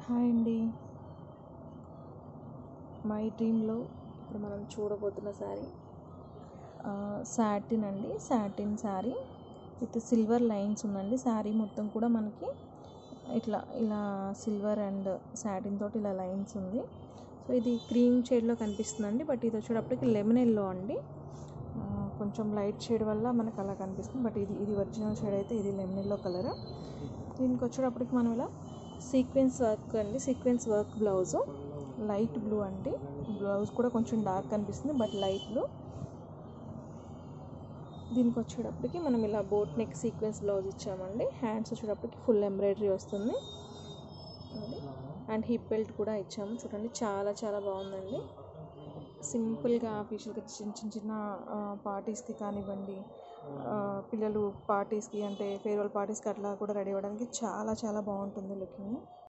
hi అండి my డ్రీమ్లో ఇప్పుడు మనం చూడబోతున్న శారీ సాటిన్ అండి satin sari with silver lines ఉందండి శారీ మొత్తం కూడా మనకి ఇట్లా ఇలా సిల్వర్ అండ్ సాటిన్ తోటి ఇలా లైన్స్ ఉంది సో ఇది క్రీమ్ షేడ్లో కనిపిస్తుందండి బట్ ఇది వచ్చేటప్పటికి లెమన్ ఎల్లో అండి ఆ, కొంచెం లైట్ షేడ్ వల్ల మనకు అలా కనిపిస్తుంది బట్ ఇది ఇది ఒరిజినల్ షేడ్ అయితే ఇది లెమన్ ఎల్లో కలర్ దీనికి వచ్చేటప్పటికి మనం ఇలా సీక్వెన్స్ వర్క్ అండి sequence work blouse light blue అండి బ్లౌజ్ కూడా కొంచెం డార్క్ కనిపిస్తుంది బట్ లైట్ బ్లూ దీనికి వచ్చేటప్పటికి మనం ఇలా బోట్ నెక్ సీక్వెన్స్ బ్లౌజ్ ఇచ్చామండి హ్యాండ్స్ వచ్చేటప్పటికి ఫుల్ ఎంబ్రాయిడరీ వస్తుంది అది అండ్ హిప్ బెల్ట్ కూడా ఇచ్చాము చూడండి చాలా చాలా బాగుందండి సింపుల్గా ఆఫీషియల్గా చిన్న చిన్న చిన్న పార్టీస్కి కానివ్వండి ఆ, పిల్లలు పార్టీస్కి అంటే ఫేర్వెల్ పార్టీస్కి అట్లా కూడా రెడీ అవ్వడానికి చాలా చాలా బాగుంటుంది లుకింగ్